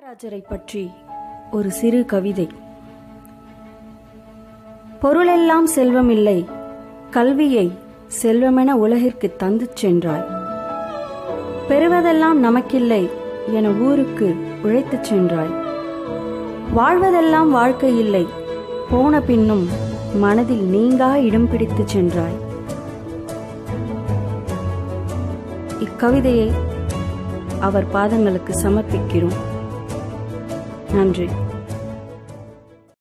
காமராஜரை பற்றி ஒரு சிறு கவிதை பொருளெல்லாம் செல்வமில்லை கல்வியை செல்வமென உலகிற்கு தந்து சென்றாய் பெறுவதெல்லாம் நமக்கில்லை என ஊருக்கு உழைத்துச் சென்றாய் வாழ்வதெல்லாம் வாழ்க்கை இல்லை போன பின்னும் மனதில் நீங்கா இடம் பிடித்துச் சென்றாய் இக்கவிதையை அவர் பாதங்களுக்கு சமர்ப்பிக்கிறோம் நன்றி